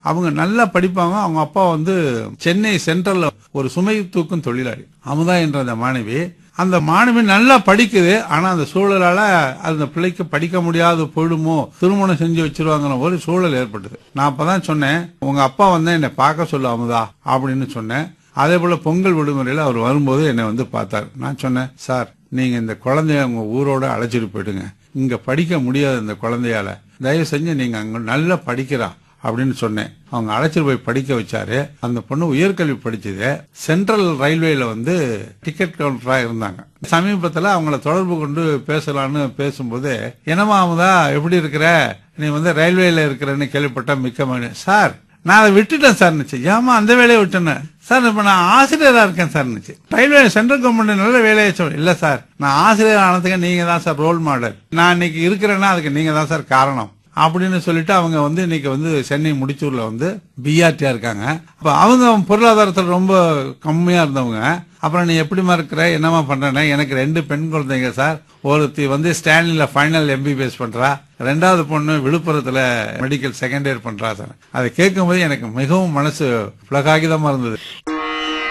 அவங்க நல்லா படிப்பாங்க அவங்க அப்பா வந்து சென்னை சென்ட்ரல்ல ஒரு சுமை தூக்கும் தொழிலாளி அமுதா என்ற அந்த மாணவி அந்த மாணவி நல்லா படிக்குது ஆனா அந்த சூழலால அந்த பிள்ளைக்கு படிக்க முடியாத போயிடுமோ திருமணம் செஞ்சு வச்சிருவாங்கிற ஒரு சூழல் ஏற்பட்டது நான் அப்பதான் சொன்னேன் உங்க அப்பா வந்து என்னை பார்க்க சொல்லு அமுதா அப்படின்னு சொன்னேன் அதே போல பொங்கல் விடுமுறையில அவர் வரும்போது என்னை வந்து பார்த்தார் நான் சொன்னேன் சார் நீங்க இந்த குழந்தைய உங்க ஊரோட அழைச்சிட்டு போயிடுங்க இங்க படிக்க முடியாது இந்த குழந்தையால தயவு செஞ்சு நீங்க அங்க நல்லா படிக்கிறா அப்படின்னு சொன்னேன் அவங்க அழைச்சிட்டு போய் படிக்க வச்சாரு அந்த பொண்ணு உயர்கல்வி படிச்சது சென்ட்ரல் ரயில்வேல வந்து டிக்கெட் கவுண்டரா இருந்தாங்க சமீபத்துல அவங்கள தொடர்பு கொண்டு பேசலாம்னு பேசும்போது என்னமா அமுதா எப்படி இருக்கிற நீ வந்து ரயில்வேல இருக்கிறன்னு கேள்விப்பட்ட மிக்க மகிழ்ச்சி." சார் நான் அதை விட்டுட்டேன் சார் ஏமா அந்த வேலையை விட்டேன்னு சார் இப்ப நான் ஆசிரியரா இருக்கேன் சார் ரயில்வே சென்ட்ரல் கவர்மெண்ட் நல்ல வேலையை சொல் இல்ல சார் நான் ஆசிரியர் ஆனதுக்கு நீங்க தான் சார் ரோல் மாடல் நான் இன்னைக்கு இருக்கிறேன்னா அதுக்கு நீங்க தான் சார் காரணம் அப்படின்னு சொல்லிட்டு அவங்க வந்து இன்னைக்கு வந்து சென்னை முடிச்சூர்ல வந்து பிஆர்டியா இருக்காங்க அப்ப அவங்க பொருளாதாரத்துல ரொம்ப கம்மியா இருந்தவங்க அப்புறம் நீ எப்படிமா இருக்கிற என்னமா பண்றேன்னா எனக்கு ரெண்டு பெண் குழந்தைங்க சார் ஒருத்தி வந்து ஸ்டான்லில ஃபைனல் எம்பிபிஎஸ் பண்றா ரெண்டாவது பொண்ணு விழுப்புரத்துல மெடிக்கல் செகண்ட் இயர் பண்றா சார் அதை கேட்கும்போது எனக்கு மிகவும் மனசு புலகாகிதமா இருந்தது